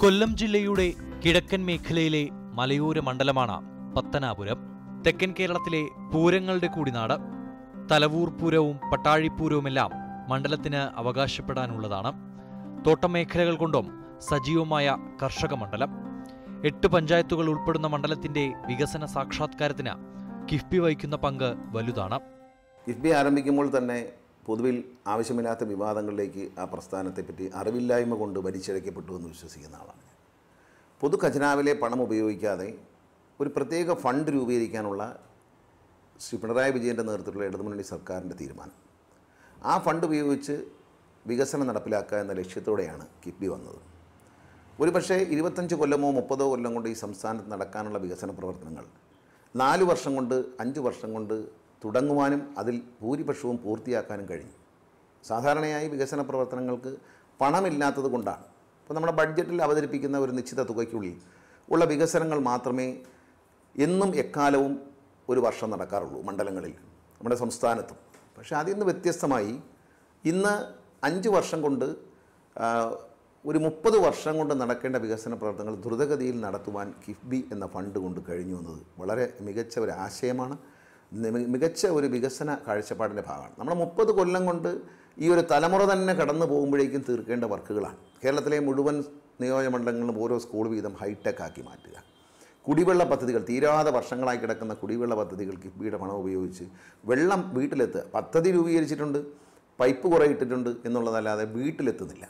കൊല്ലം ജില്ലയുടെ കിഴക്കൻ മേഖലയിലെ മലയോര മണ്ഡലമാണ് പത്തനാപുരം തെക്കൻ കേരളത്തിലെ പൂരങ്ങളുടെ കൂടിനാട് തലവൂർ പൂരവും പട്ടാഴിപ്പൂരവുമെല്ലാം മണ്ഡലത്തിന് അവകാശപ്പെടാനുള്ളതാണ് തോട്ടം മേഖലകൾ കൊണ്ടും സജീവമായ കർഷക മണ്ഡലം എട്ട് പഞ്ചായത്തുകൾ ഉൾപ്പെടുന്ന മണ്ഡലത്തിന്റെ വികസന സാക്ഷാത്കാരത്തിന് കിഫ്ബി വഹിക്കുന്ന പങ്ക് വലുതാണ് കിഫ്ബി ആരംഭിക്കുമ്പോൾ തന്നെ പൊതുവിൽ ആവശ്യമില്ലാത്ത വിവാദങ്ങളിലേക്ക് ആ പ്രസ്ഥാനത്തെപ്പറ്റി അറിവില്ലായ്മ കൊണ്ട് വലിച്ചിഴക്കപ്പെട്ടു എന്ന് വിശ്വസിക്കുന്ന ആളാണ് ഞാൻ പൊതു ഖജനാവിലെ പണം ഉപയോഗിക്കാതെ ഒരു പ്രത്യേക ഫണ്ട് രൂപീകരിക്കാനുള്ള ശ്രീ പിണറായി വിജയൻ്റെ നേതൃത്വത്തിലുള്ള ഇടതുമുന്നണി സർക്കാരിൻ്റെ തീരുമാനം ആ ഫണ്ട് ഉപയോഗിച്ച് വികസനം നടപ്പിലാക്കുക എന്ന ലക്ഷ്യത്തോടെയാണ് കിഫ്ബി വന്നത് ഒരു പക്ഷേ ഇരുപത്തഞ്ച് കൊല്ലമോ മുപ്പതോ കൊല്ലം കൊണ്ട് ഈ സംസ്ഥാനത്ത് നടക്കാനുള്ള വികസന പ്രവർത്തനങ്ങൾ നാല് വർഷം കൊണ്ട് അഞ്ച് വർഷം കൊണ്ട് തുടങ്ങുവാനും അതിൽ ഭൂരിപക്ഷവും പൂർത്തിയാക്കാനും കഴിഞ്ഞു സാധാരണയായി വികസന പ്രവർത്തനങ്ങൾക്ക് പണമില്ലാത്തത് കൊണ്ടാണ് ഇപ്പോൾ നമ്മുടെ ബഡ്ജറ്റിൽ അവതരിപ്പിക്കുന്ന ഒരു നിശ്ചിത തുകയ്ക്കുള്ളിൽ ഉള്ള വികസനങ്ങൾ മാത്രമേ എന്നും എക്കാലവും ഒരു വർഷം നടക്കാറുള്ളൂ മണ്ഡലങ്ങളിൽ നമ്മുടെ സംസ്ഥാനത്തും പക്ഷേ അതിൽ നിന്ന് വ്യത്യസ്തമായി ഇന്ന് അഞ്ച് വർഷം കൊണ്ട് ആ, ഒരു മുപ്പത് വർഷം കൊണ്ട് നടക്കേണ്ട വികസന പ്രവർത്തനങ്ങൾ ദ്രുതഗതിയിൽ നടത്തുവാൻ കിഫ്ബി എന്ന ഫണ്ട് കൊണ്ട് കഴിഞ്ഞു എന്നത് വളരെ മികച്ച ഒരു ആശയമാണ് നി- മികച്ച ഒരു വികസന കാഴ്ചപ്പാടിൻ്റെ ഭാഗമാണ് നമ്മൾ മുപ്പത് കൊല്ലം കൊണ്ട് ഈ ഒരു തലമുറ തന്നെ കടന്നു പോകുമ്പോഴേക്കും തീർക്കേണ്ട വർക്കുകളാണ് കേരളത്തിലെ മുഴുവൻ നിയോജകമണ്ഡലങ്ങളിലും ഓരോ സ്കൂൾ വീതം ഹൈടെക് ആക്കി മാറ്റുക കുടിവെള്ള പദ്ധതികൾ തീരാതെ വർഷങ്ങളായി കിടക്കുന്ന കുടിവെള്ള പദ്ധതികൾ കിഫ്ബിയുടെ പണം ഉപയോഗിച്ച് വെള്ളം വീട്ടിലെത്തുക പദ്ധതി രൂപീകരിച്ചിട്ടുണ്ട് പൈപ്പ് കുറേ ഇട്ടിട്ടുണ്ട് എന്നുള്ളതല്ലാതെ വീട്ടിലെത്തുന്നില്ല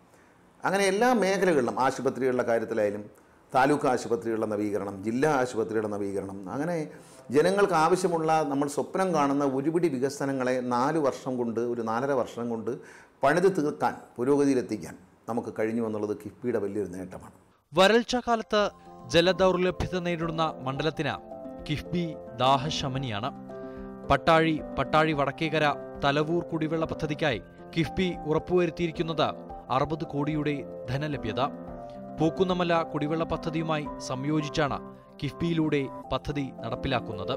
അങ്ങനെ എല്ലാ മേഖലകളിലും ആശുപത്രികളുടെ കാര്യത്തിലായാലും താലൂക്ക് ആശുപത്രികളുടെ നവീകരണം ജില്ലാ ആശുപത്രിയുടെ നവീകരണം അങ്ങനെ ജനങ്ങൾക്ക് ആവശ്യമുള്ള നമ്മൾ സ്വപ്നം കാണുന്ന ഒരുപിടി വികസനങ്ങളെ നാല് വർഷം കൊണ്ട് ഒരു നാലര വർഷം കൊണ്ട് പണിത് തീർക്കാൻ പുരോഗതിയിലെത്തിക്കാൻ നമുക്ക് കഴിഞ്ഞു എന്നുള്ളത് കിഫ്ബിയുടെ വലിയൊരു നേട്ടമാണ് വരൾച്ച കാലത്ത് ജലദൗർലഭ്യത നേരിടുന്ന മണ്ഡലത്തിന് കിഫ്ബി ദാഹശമനിയാണ് പട്ടാഴി പട്ടാഴി വടക്കേകര തലവൂർ കുടിവെള്ള പദ്ധതിക്കായി കിഫ്ബി ഉറപ്പുവരുത്തിയിരിക്കുന്നത് അറുപത് കോടിയുടെ ധനലഭ്യത പൂക്കുന്നമല കുടിവെള്ള പദ്ധതിയുമായി സംയോജിച്ചാണ് കിഫ്ബിയിലൂടെ പദ്ധതി നടപ്പിലാക്കുന്നത്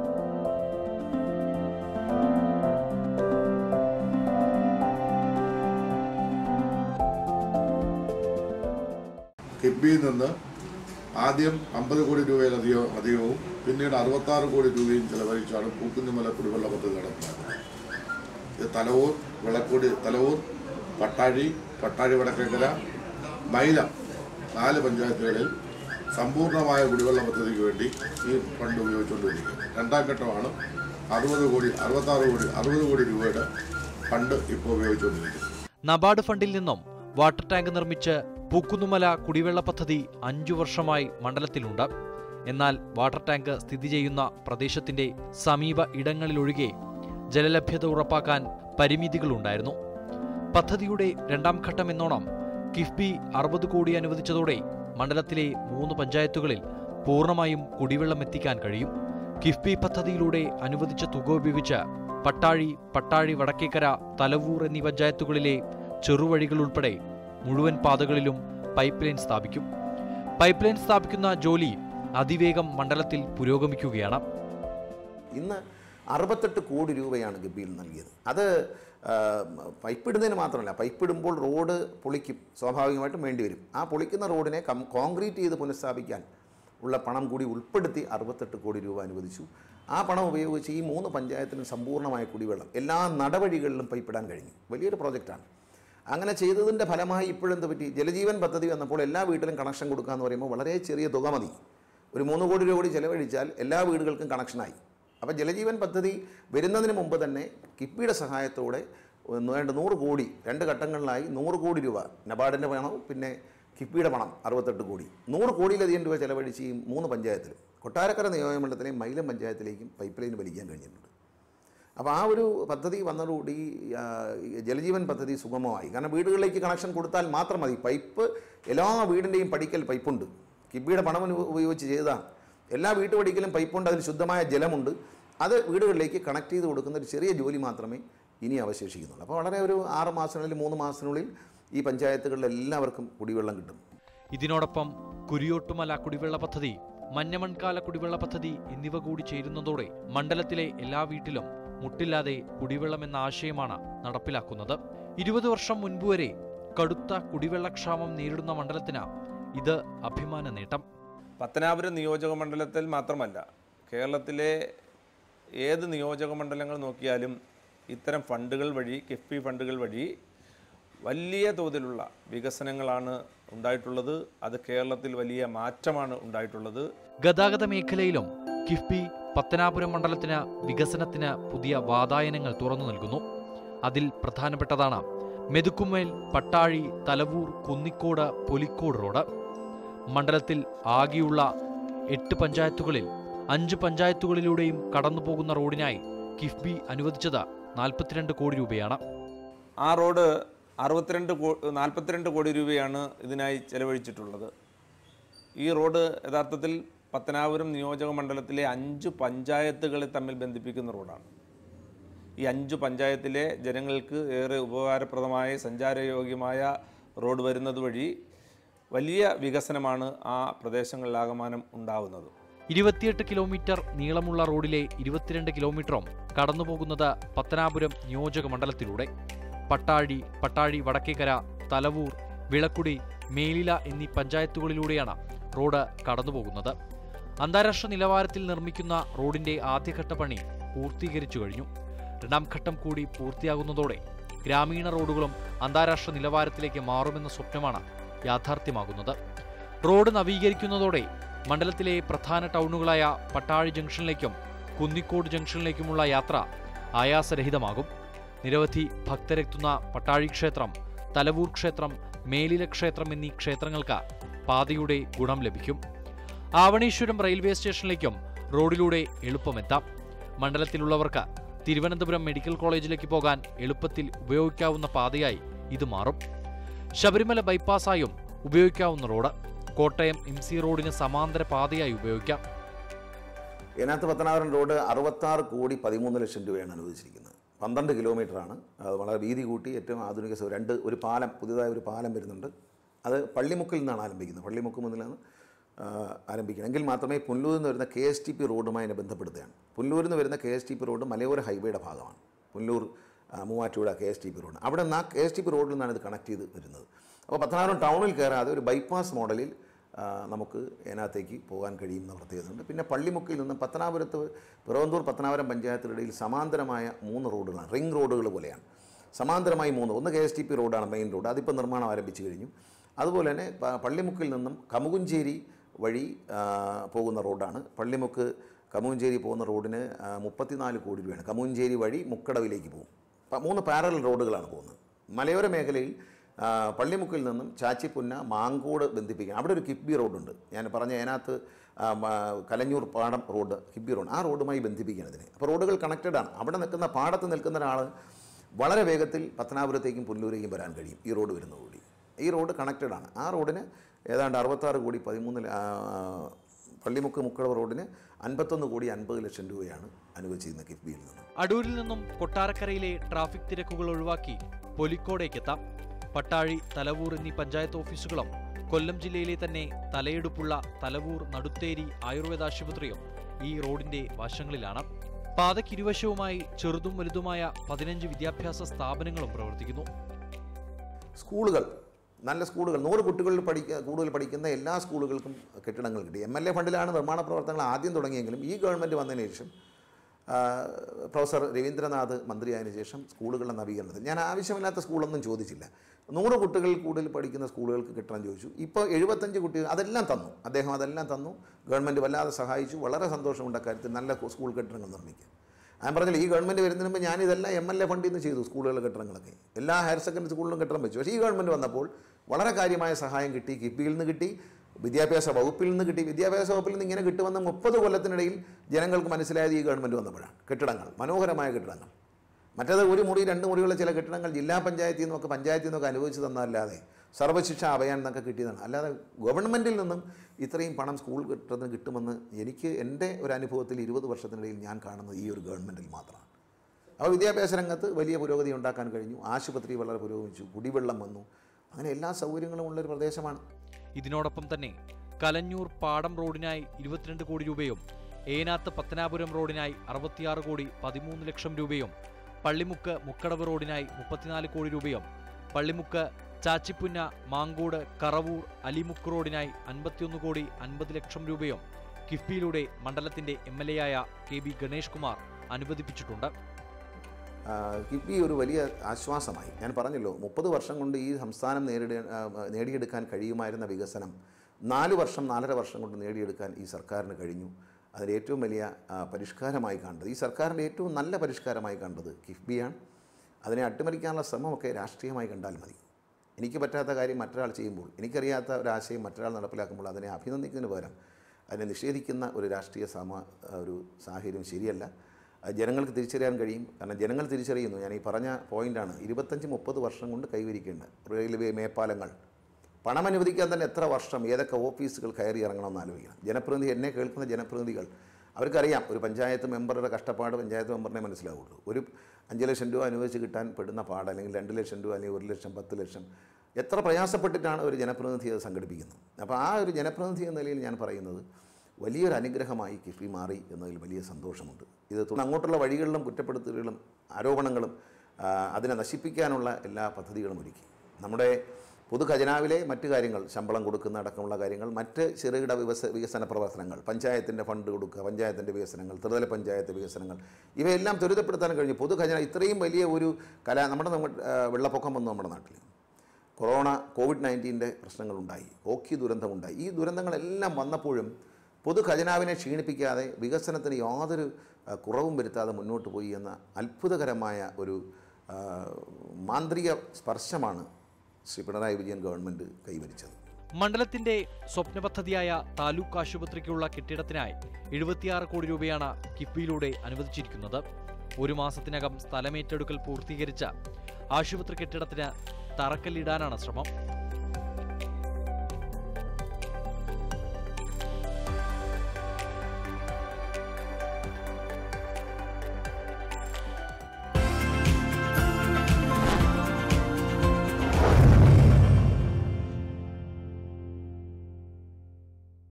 കിഫ്ബിയിൽ നിന്ന് ആദ്യം അമ്പത് കോടി രൂപയിലധികം അധികവും പിന്നീട് അറുപത്താറ് കോടി രൂപയും ചെലവഴിച്ചാണ് പൂക്കുന്നിമല കുടിവെള്ള പദ്ധതി നടപ്പിലാക്കുന്നത് ഇത് തലവൂർ വിളക്കൂടി തലവൂർ പട്ടാഴി പട്ടാഴി വടക്കേക്കര മൈലം നാല് പഞ്ചായത്തുകളിൽ സമ്പൂർണ്ണമായ കുടിവെള്ള പദ്ധതിക്ക് വേണ്ടി ഈ ഫണ്ട് ഉപയോഗിച്ചുകൊണ്ടിരിക്കുന്നത് രണ്ടാം ഘട്ടമാണ് അറുപത് കോടി അറുപത്താറ് കോടി അറുപത് കോടി രൂപയുടെ ഫണ്ട് ഇപ്പോൾ ഉപയോഗിച്ചുകൊണ്ടിരിക്കുന്നത് നബാർഡ് ഫണ്ടിൽ നിന്നും വാട്ടർ ടാങ്ക് നിർമ്മിച്ച് പൂക്കുന്നുമല കുടിവെള്ള പദ്ധതി അഞ്ചു വർഷമായി മണ്ഡലത്തിലുണ്ട് എന്നാൽ വാട്ടർ ടാങ്ക് സ്ഥിതി ചെയ്യുന്ന പ്രദേശത്തിന്റെ സമീപ ഇടങ്ങളിലൊഴികെ ജലലഭ്യത ഉറപ്പാക്കാൻ പരിമിതികളുണ്ടായിരുന്നു പദ്ധതിയുടെ രണ്ടാം ഘട്ടം എന്നോണം കിഫ്ബി അറുപത് കോടി അനുവദിച്ചതോടെ മണ്ഡലത്തിലെ മൂന്ന് പഞ്ചായത്തുകളിൽ പൂർണ്ണമായും കുടിവെള്ളം എത്തിക്കാൻ കഴിയും കിഫ്ബി പദ്ധതിയിലൂടെ അനുവദിച്ച തുക ഉപയോഗിച്ച് പട്ടാഴി പട്ടാഴി വടക്കേക്കര തലവൂർ എന്നീ പഞ്ചായത്തുകളിലെ ചെറുവഴികൾ ഉൾപ്പെടെ മുഴുവൻ പാതകളിലും പൈപ്പ് ലൈൻ സ്ഥാപിക്കും പൈപ്പ് ലൈൻ സ്ഥാപിക്കുന്ന ജോലി അതിവേഗം മണ്ഡലത്തിൽ പുരോഗമിക്കുകയാണ് ഇന്ന് അറുപത്തെട്ട് കോടി രൂപയാണ് ഗബിയിൽ നൽകിയത് അത് ആ, പൈപ്പിടുന്നതിന് മാത്രമല്ല പൈപ്പിടുമ്പോൾ റോഡ് പൊളിക്കും സ്വാഭാവികമായിട്ടും വേണ്ടി വരും ആ പൊളിക്കുന്ന റോഡിനെ കം കോൺക്രീറ്റ് ചെയ്ത് പുനഃസ്ഥാപിക്കാൻ ഉള്ള പണം കൂടി ഉൾപ്പെടുത്തി അറുപത്തെട്ട് കോടി രൂപ അനുവദിച്ചു ആ പണം ഉപയോഗിച്ച് ഈ മൂന്ന് പഞ്ചായത്തിനും സമ്പൂർണ്ണമായ കുടിവെള്ളം എല്ലാ നടവഴികളിലും പൈപ്പിടാൻ കഴിഞ്ഞു വലിയൊരു പ്രോജക്റ്റാണ് അങ്ങനെ ചെയ്തതിൻ്റെ ഫലമായി ഇപ്പോഴെന്ത് പറ്റി ജലജീവൻ പദ്ധതി വന്നപ്പോൾ എല്ലാ വീട്ടിലും കണക്ഷൻ കൊടുക്കുക എന്ന് പറയുമ്പോൾ വളരെ ചെറിയ തുക മതി ഒരു മൂന്ന് കോടി രൂപ കൂടി ചെലവഴിച്ചാൽ എല്ലാ വീടുകൾക്കും കണക്ഷനായി അപ്പോൾ ജലജീവൻ പദ്ധതി വരുന്നതിന് മുമ്പ് തന്നെ കിഫ്ബിയുടെ സഹായത്തോടെ വേണ്ട നൂറ് കോടി രണ്ട് ഘട്ടങ്ങളിലായി നൂറ് കോടി രൂപ നബാർഡിൻ്റെ പണം പിന്നെ കിഫ്ബിയുടെ പണം അറുപത്തെട്ട് കോടി നൂറ് കോടിയിലധികം രൂപ ചെലവഴിച്ച് ഈ മൂന്ന് പഞ്ചായത്തിലും കൊട്ടാരക്കര നിയോജകമണ്ഡലത്തിലെയും മൈലം പഞ്ചായത്തിലേക്കും പൈപ്പ് ലൈൻ വലിക്കാൻ കഴിഞ്ഞിട്ടുണ്ട് അപ്പോൾ ആ ഒരു പദ്ധതി വന്നതോടുകൂടി ആ, ഈ ജലജീവൻ പദ്ധതി സുഗമമായി കാരണം വീടുകളിലേക്ക് കണക്ഷൻ കൊടുത്താൽ മാത്രം മതി പൈപ്പ് എല്ലാ വീടിൻ്റെയും പടിക്കൽ പൈപ്പുണ്ട് കിബിയുടെ പണം ഉപ- ഉപയോഗിച്ച് ചെയ്തതാണ് എല്ലാ വീട്ടുപടിക്കലും പൈപ്പുണ്ട് അതിൽ ശുദ്ധമായ ജലമുണ്ട് അത് വീടുകളിലേക്ക് കണക്ട് ചെയ്ത് കൊടുക്കുന്ന ഒരു ചെറിയ ജോലി മാത്രമേ ഇനി അവശേഷിക്കുന്നുള്ളൂ അപ്പോൾ വളരെ ഒരു ആറ് മാസത്തിനുള്ളിൽ മൂന്ന് മാസത്തിനുള്ളിൽ ഈ പഞ്ചായത്തുകളിൽ എല്ലാവർക്കും കുടിവെള്ളം കിട്ടും ഇതിനോടൊപ്പം കുരിയോട്ടുമല കുടിവെള്ള പദ്ധതി മഞ്ഞമൺകാല കുടിവെള്ള പദ്ധതി എന്നിവ കൂടി ചേരുന്നതോടെ മണ്ഡലത്തിലെ എല്ലാ വീട്ടിലും മുട്ടില്ലാതെ കുടിവെള്ളം എന്ന ആശയമാണ് നടപ്പിലാക്കുന്നത് ഇരുപത് വർഷം മുൻപ് വരെ കടുത്ത കുടിവെള്ളക്ഷാമം നേരിടുന്ന മണ്ഡലത്തിന് ഇത് അഭിമാന നേട്ടം പത്തനാപുരം നിയോജക മണ്ഡലത്തിൽ മാത്രമല്ല കേരളത്തിലെ ഏത് നിയോജക മണ്ഡലങ്ങൾ നോക്കിയാലും ഇത്തരം ഫണ്ടുകൾ വഴി കിഫ്ബി ഫണ്ടുകൾ വഴി വലിയ തോതിലുള്ള വികസനങ്ങളാണ് ഉണ്ടായിട്ടുള്ളത് അത് കേരളത്തിൽ വലിയ മാറ്റമാണ് ഉണ്ടായിട്ടുള്ളത് ഗതാഗത മേഖലയിലും കിഫ്ബി പത്തനാപുരം മണ്ഡലത്തിന് വികസനത്തിന് പുതിയ വാതായനങ്ങൾ തുറന്നു നൽകുന്നു അതിൽ പ്രധാനപ്പെട്ടതാണ് മെതുക്കുമേൽ പട്ടാഴി തലവൂർ കുന്നിക്കോട് പൊലിക്കോട് റോഡ് മണ്ഡലത്തിൽ ആകെയുള്ള എട്ട് പഞ്ചായത്തുകളിൽ അഞ്ച് പഞ്ചായത്തുകളിലൂടെയും കടന്നുപോകുന്ന റോഡിനായി കിഫ്ബി അനുവദിച്ചത് നാൽപ്പത്തിരണ്ട് കോടി രൂപയാണ് ആ റോഡ് അറുപത്തിരണ്ട് കോ നാൽപ്പത്തിരണ്ട് കോടി രൂപയാണ് ഇതിനായി ചെലവഴിച്ചിട്ടുള്ളത് ഈ റോഡ് യഥാർത്ഥത്തിൽ പത്തനാപുരം നിയോജക മണ്ഡലത്തിലെ അഞ്ച് പഞ്ചായത്തുകളെ തമ്മിൽ ബന്ധിപ്പിക്കുന്ന റോഡാണ് ഈ അഞ്ച് പഞ്ചായത്തിലെ ജനങ്ങൾക്ക് ഏറെ ഉപകാരപ്രദമായ സഞ്ചാരയോഗ്യമായ റോഡ് വരുന്നത് വഴി വലിയ വികസനമാണ് ആ പ്രദേശങ്ങളിലാകമാനം ഉണ്ടാവുന്നത് ഇരുപത്തിയെട്ട് കിലോമീറ്റർ നീളമുള്ള റോഡിലെ ഇരുപത്തിരണ്ട് കിലോമീറ്ററും കടന്നുപോകുന്നത് പത്തനാപുരം നിയോജക മണ്ഡലത്തിലൂടെ പട്ടാഴി പട്ടാഴി വടക്കേക്കര തലവൂർ വിളക്കുടി മേലില എന്നീ പഞ്ചായത്തുകളിലൂടെയാണ് റോഡ് കടന്നുപോകുന്നത് അന്താരാഷ്ട്ര നിലവാരത്തിൽ നിർമ്മിക്കുന്ന റോഡിന്റെ ആദ്യഘട്ട പണി പൂർത്തീകരിച്ചു കഴിഞ്ഞു രണ്ടാം ഘട്ടം കൂടി പൂർത്തിയാകുന്നതോടെ ഗ്രാമീണ റോഡുകളും അന്താരാഷ്ട്ര നിലവാരത്തിലേക്ക് മാറുമെന്ന സ്വപ്നമാണ് യാഥാർത്ഥ്യമാകുന്നത് റോഡ് നവീകരിക്കുന്നതോടെ മണ്ഡലത്തിലെ പ്രധാന ടൗണുകളായ പട്ടാഴി ജംഗ്ഷനിലേക്കും കുന്നിക്കോട് ജംഗ്ഷനിലേക്കുമുള്ള യാത്ര ആയാസരഹിതമാകും നിരവധി ഭക്തരെത്തുന്ന പട്ടാഴി ക്ഷേത്രം തലവൂർ ക്ഷേത്രം മേലില ക്ഷേത്രം എന്നീ ക്ഷേത്രങ്ങൾക്ക് പാതയുടെ ഗുണം ലഭിക്കും ആവണീശ്വരം റെയിൽവേ സ്റ്റേഷനിലേക്കും റോഡിലൂടെ എളുപ്പമെത്താം മണ്ഡലത്തിലുള്ളവർക്ക് തിരുവനന്തപുരം മെഡിക്കൽ കോളേജിലേക്ക് പോകാൻ എളുപ്പത്തിൽ ഉപയോഗിക്കാവുന്ന പാതയായി ഇത് മാറും ശബരിമല ബൈപ്പാസായും ഉപയോഗിക്കാവുന്ന റോഡ് കോട്ടയം എം സി റോഡിന് സമാന്തര പാതയായി ഉപയോഗിക്കാം ഇതിനകത്ത് പത്തനാപുരം റോഡ് അറുപത്താറ് കോടി പതിമൂന്ന് ലക്ഷം രൂപയാണ് അനുവദിച്ചിരിക്കുന്നത് പന്ത്രണ്ട് കിലോമീറ്ററാണ് അത് വളരെ വീതി കൂട്ടി ഏറ്റവും ആധുനിക സൗ- രണ്ട് ഒരു പാലം പുതിയതായ ഒരു പാലം വരുന്നുണ്ട് അത് പള്ളിമുക്കിൽ നിന്നാണ് ആരംഭിക്കുന്നത് പള്ളിമുക്ക് മുതലാണ് ആ, ആരംഭിക്കുന്നത് എങ്കിൽ മാത്രമേ പുല്ലൂരിൽ നിന്ന് വരുന്ന കെ എസ് ടി പി റോഡുമായി അതിനെ ബന്ധപ്പെടുത്തുകയാണ് പുല്ലൂരിൽ നിന്ന് വരുന്ന K S T P road മലയോര ഹൈവേയുടെ ഭാഗമാണ് പുല്ലൂർ ആ, Muvattupuzha K S T P road അവിടെ നിന്ന് ആ കെ എസ് ടി പി റോഡിൽ നിന്നാണ് ഇത് കണക്ട് ചെയ്ത് വരുന്നത് അപ്പോൾ പത്തനാപുരം ടൗണിൽ കയറാതെ ഒരു ബൈപ്പാസ് മോഡലിൽ ആ, നമുക്ക് അതിനകത്തേക്ക് പോകാൻ കഴിയുന്ന പ്രത്യേകതയുണ്ട് പിന്നെ പള്ളിമുക്കിൽ നിന്ന് പത്തനാപുരത്ത് പിറവന്തൂർ പത്തനാപുരം പഞ്ചായത്തുകളിൽ സമാന്തരമായ മൂന്ന് റോഡുകളാണ് റിംഗ് റോഡുകൾ പോലെയാണ് സമാന്തരമായി മൂന്ന് ഒന്ന് കെ എസ് ടി പി റോഡാണ് മെയിൻ റോഡ് അതിപ്പോൾ നിർമ്മാണം ആരംഭിച്ചു കഴിഞ്ഞു അതുപോലെ തന്നെ പ- പള്ളിമുക്കിൽ നിന്നും കമുകുഞ്ചേരി വഴി ആ, പോകുന്ന റോഡാണ് പള്ളിമുക്ക് കമുകുഞ്ചേരി പോകുന്ന റോഡിന് ആ, മുപ്പത്തിനാല് കോടി രൂപയാണ് കമുകുഞ്ചേരി വഴി മുക്കടവിലേക്ക് പോകും പ- മൂന്ന് പാരലൽ റോഡുകളാണ് പോകുന്നത് മലയോര മേഖലയിൽ ആ, പള്ളിമുക്കിൽ നിന്നും ചാച്ചിപ്പുന്ന മാങ്കോട് ബന്ധിപ്പിക്കണം അവിടെ ഒരു കിബി റോഡുണ്ട് ഞാൻ പറഞ്ഞ അതിനകത്ത് ആ, മ- കലഞ്ഞൂർ പാടം റോഡ് കിബി റോഡ് ആ റോഡുമായി ബന്ധിപ്പിക്കണം ഇതിനെ അപ്പോൾ റോഡുകൾ കണക്റ്റഡ് ആണ് അവിടെ നിൽക്കുന്ന പാടത്ത് നിൽക്കുന്ന ഒരാൾ വളരെ വേഗത്തിൽ പത്തനാപുരത്തേക്കും പുല്ലൂരേക്കും വരാൻ കഴിയും ഈ റോഡ് വരുന്നതോടുകൂടി ഈ റോഡ് കണക്റ്റഡ് ആണ് ആ റോഡിന് ഏതാണ്ട് അറുപത്താറ് കോടി പതിമൂന്ന് ല- ആ, പള്ളിമുക്ക് മുക്കടവ് റോഡിന് അൻപത്തൊന്ന് കോടി അൻപത് ലക്ഷം രൂപയാണ് അനുവദിച്ചിരുന്നത് കിഫ്ബിയിൽ നിന്ന് അടൂരിൽ നിന്നും കൊട്ടാരക്കരയിലെ ട്രാഫിക് തിരക്കുകൾ ഒഴിവാക്കി പൊലിക്കോടേക്കെത്താം പട്ടാഴി തലവൂർ എന്നീ പഞ്ചായത്ത് ഓഫീസുകളും കൊല്ലം ജില്ലയിലെ തന്നെ തലയെടുപ്പുള്ള തലവൂർ നടുത്തേരി ആയുർവേദ ആശുപത്രിയും ഈ റോഡിന്റെ വശങ്ങളിലാണ് പാതയ്ക്കിരുവശവുമായി ചെറുതും വലുതുമായ പതിനഞ്ച് വിദ്യാഭ്യാസ സ്ഥാപനങ്ങളും പ്രവർത്തിക്കുന്നു സ്കൂളുകൾ നല്ല സ്കൂളുകൾ നൂറ് കുട്ടികളിൽ പഠിക്ക കൂടുതൽ പഠിക്കുന്ന എല്ലാ സ്കൂളുകൾക്കും കെട്ടിടങ്ങൾ കിട്ടി എം എൽ എ ഫണ്ടിലാണ് നിർമ്മാണ പ്രവർത്തനങ്ങൾ ആദ്യം തുടങ്ങിയെങ്കിലും ഈ ഗവൺമെൻറ് വന്നതിന് ശേഷം ആ, പ്രൊഫസർ രവീന്ദ്രനാഥ് മന്ത്രിയായതിനു ശേഷം സ്കൂളുകളുടെ നവീകരണത്തിൽ ഞാൻ ആവശ്യമില്ലാത്ത സ്കൂളൊന്നും ചോദിച്ചില്ല നൂറ് കുട്ടികൾ കൂടുതൽ പഠിക്കുന്ന സ്കൂളുകൾക്ക് കിട്ടണം ചോദിച്ചു ഇപ്പോൾ എഴുപത്തഞ്ച് കുട്ടികൾ അതെല്ലാം തന്നു അദ്ദേഹം അതെല്ലാം തന്നു ഗവൺമെൻറ് വല്ലാതെ സഹായിച്ചു വളരെ സന്തോഷമുണ്ട് അക്കാര്യത്തിൽ നല്ല സ്കൂൾ കെട്ടിടങ്ങൾ നിർമ്മിക്കാൻ ഞാൻ പറഞ്ഞില്ല ഈ ഗവൺമെൻറ് വരുന്നതിന് മുമ്പ് ഞാൻ ഇതെല്ലാം എം എൽ എ ഫണ്ടിൽ നിന്ന് ചെയ്തു സ്കൂളുകളുടെ കെട്ടിടങ്ങളൊക്കെ എല്ലാ ഹയർ സെക്കൻഡറി സ്കൂളിലും കെട്ടിടം വെച്ചു പക്ഷേ ഈ ഗവൺമെൻറ് വന്നപ്പോൾ വളരെ കാര്യമായ സഹായം കിട്ടി കിഫ്ബിയിൽ നിന്ന് കിട്ടി വിദ്യാഭ്യാസ വകുപ്പിൽ നിന്ന് കിട്ടി വിദ്യാഭ്യാസ വകുപ്പിൽ നിന്ന് ഇങ്ങനെ കിട്ടുമെന്ന് മുപ്പത് കൊല്ലത്തിനിടയിൽ ജനങ്ങൾക്ക് മനസ്സിലായത് ഈ ഗവൺമെൻറ് വന്നപ്പോഴാണ് കെട്ടിടങ്ങൾ മനോഹരമായ കെട്ടിടങ്ങൾ മറ്റേത് ഒരു മുറി രണ്ട് മുറിയുള്ള ചില കെട്ടിടങ്ങൾ ജില്ലാ പഞ്ചായത്തിൽ നിന്നൊക്കെ പഞ്ചായത്തിൽ നിന്നൊക്കെ അനുവദിച്ച് തന്നതല്ലാതെ സർവശിക്ഷ അഭയാൻ എന്നൊക്കെ കിട്ടിയതാണ് അല്ലാതെ ഗവൺമെൻറ്റിൽ നിന്നും ഇത്രയും പണം സ്കൂൾ കെട്ടിടത്തിന് കിട്ടുമെന്ന് എനിക്ക് എൻ്റെ ഒരു അനുഭവത്തിൽ ഇരുപത് വർഷത്തിനിടയിൽ ഞാൻ കാണുന്നത് ഈ ഒരു ഗവൺമെൻറ്റിൽ മാത്രമാണ് അപ്പോൾ വിദ്യാഭ്യാസ രംഗത്ത് വലിയ പുരോഗതി ഉണ്ടാക്കാൻ കഴിഞ്ഞു ആശുപത്രി വളരെ പുരോഗമിച്ചു കുടിവെള്ളം വന്നു അങ്ങനെ എല്ലാ സൗകര്യങ്ങളും ഉള്ളൊരു പ്രദേശമാണ് ഇതിനോടൊപ്പം തന്നെ കലഞ്ഞൂർ പാടം റോഡിനായി ഇരുപത്തിരണ്ട് കോടി രൂപയും ഏനാത്ത് പത്തനാപുരം റോഡിനായി അറുപത്തിയാറ് കോടി പതിമൂന്ന് ലക്ഷം രൂപയും പള്ളിമുക്ക് മുക്കടവ് റോഡിനായി മുപ്പത്തിനാല് കോടി രൂപയും പള്ളിമുക്ക് ചാച്ചിപ്പുന്ന മാങ്കോട് കറവൂർ അലിമുക്ക് റോഡിനായി അൻപത്തിയൊന്ന് കോടി അൻപത് ലക്ഷം രൂപയും കിഫ്ബിയിലൂടെ മണ്ഡലത്തിന്റെ എം എൽ എയായ കെ ബി ഗണേഷ് കുമാർ അനുവദിപ്പിച്ചിട്ടുണ്ട് ആ, കിഫ്ബി ഒരു വലിയ ആശ്വാസമായി ഞാൻ പറഞ്ഞല്ലോ മുപ്പത് വർഷം കൊണ്ട് ഈ സംസ്ഥാനം നേരിട ആ, നേടിയെടുക്കാൻ കഴിയുമായിരുന്ന വികസനം നാല് വർഷം നാലര വർഷം കൊണ്ട് നേടിയെടുക്കാൻ ഈ സർക്കാരിന് കഴിഞ്ഞു അതിന് ഏറ്റവും വലിയ ആ, പരിഷ്കാരമായി കണ്ടത് ഈ സർക്കാരിൻ്റെ ഏറ്റവും നല്ല പരിഷ്കാരമായി കണ്ടത് കിഫ്ബിയാണ് അതിനെ അട്ടിമറിക്കാനുള്ള ശ്രമമൊക്കെ രാഷ്ട്രീയമായി കണ്ടാൽ മതി എനിക്ക് പറ്റാത്ത കാര്യം മറ്റൊരാൾ ചെയ്യുമ്പോൾ എനിക്കറിയാത്ത ഒരാശയം മറ്റൊരാൾ നടപ്പിലാക്കുമ്പോൾ അതിനെ അഭിനന്ദിക്കുന്നതിന് പകരം അതിനെ നിഷേധിക്കുന്ന ഒരു രാഷ്ട്രീയ സമ ഒരു സാഹചര്യം ശരിയല്ല അത് ജനങ്ങൾക്ക് തിരിച്ചറിയാൻ കഴിയും കാരണം ജനങ്ങൾ തിരിച്ചറിയുന്നു ഞാൻ ഈ പറഞ്ഞ പോയിന്റാണ് ഇരുപത്തഞ്ച് മുപ്പത് വർഷം കൊണ്ട് കൈവരിക്കേണ്ട റെയിൽവേ മേപ്പാലങ്ങൾ പണം അനുവദിക്കാൻ തന്നെ എത്ര വർഷം ഏതൊക്കെ ഓഫീസുകൾ കയറി ഇറങ്ങണമെന്ന് ആലോചിക്കണം ജനപ്രതിനിധി എന്നെ കേൾക്കുന്ന ജനപ്രതിനിധികൾ അവർക്കറിയാം ഒരു പഞ്ചായത്ത് മെമ്പറുടെ കഷ്ടപ്പാട് പഞ്ചായത്ത് മെമ്പറിനെ മനസ്സിലാവുള്ളൂ ഒരു അഞ്ച് ലക്ഷം രൂപ അനുവദിച്ച് കിട്ടാൻ പെടുന്ന പാട് അല്ലെങ്കിൽ രണ്ട് ലക്ഷം രൂപ അല്ലെങ്കിൽ ഒരു ലക്ഷം പത്ത് ലക്ഷം എത്ര പ്രയാസപ്പെട്ടിട്ടാണ് ഒരു ജനപ്രതിനിധി അത് സംഘടിപ്പിക്കുന്നത് അപ്പോൾ ആ ഒരു ജനപ്രതിനിധി എന്ന നിലയിൽ ഞാൻ പറയുന്നത് വലിയൊരു അനുഗ്രഹമായി കിഫ്ബി മാറി എന്നതിൽ വലിയ സന്തോഷമുണ്ട് ഇത് തുടർന്ന് അങ്ങോട്ടുള്ള വഴികളിലും കുറ്റപ്പെടുത്തലുകളും ആരോപണങ്ങളും ആ, അതിനെ നശിപ്പിക്കാനുള്ള എല്ലാ പദ്ധതികളും ഒരുക്കി നമ്മുടെ പൊതു ഖജനാവിലെ മറ്റു കാര്യങ്ങൾ ശമ്പളം കൊടുക്കുന്ന അടക്കമുള്ള കാര്യങ്ങൾ മറ്റ് ചെറുകിട വികസ വികസന പ്രവർത്തനങ്ങൾ പഞ്ചായത്തിൻ്റെ ഫണ്ട് കൊടുക്കുക പഞ്ചായത്തിൻ്റെ വികസനങ്ങൾ ത്രിതല പഞ്ചായത്ത് വികസനങ്ങൾ ഇവയെല്ലാം ത്വരിതപ്പെടുത്താൻ കഴിഞ്ഞു പൊതു ഖജന ഇത്രയും വലിയ ഒരു കലാ നമ്മുടെ നമ്മുടെ ആ, വെള്ളപ്പൊക്കം വന്നു നമ്മുടെ നാട്ടിൽ കൊറോണ കോവിഡ് നയൻറ്റീൻ്റെ പ്രശ്നങ്ങളുണ്ടായി ഓക്കി ദുരന്തമുണ്ടായി ഈ ദുരന്തങ്ങളെല്ലാം വന്നപ്പോഴും പൊതു ഖജനാവിനെ ക്ഷീണിപ്പിക്കാതെ വികസനത്തിന് യാതൊരു ആ, കുറവും വരുത്താതെ മുന്നോട്ട് പോയി എന്ന അത്ഭുതകരമായ ഒരു ആ, മാന്ത്രിക സ്പർശമാണ് ശ്രീ പിണറായി വിജയൻ ഗവൺമെൻറ് കൈവരിച്ചത് മണ്ഡലത്തിന്റെ സ്വപ്ന പദ്ധതിയായ താലൂക്ക് ആശുപത്രിക്കുള്ള കെട്ടിടത്തിനായി എഴുപത്തിയാറ് കോടി രൂപയാണ് കിഫ്ബിയിലൂടെ അനുവദിച്ചിരിക്കുന്നത് ഒരു മാസത്തിനകം സ്ഥലമേറ്റെടുക്കൽ പൂർത്തീകരിച്ച ആശുപത്രി കെട്ടിടത്തിന് തറക്കല്ലിടാനാണ് ശ്രമം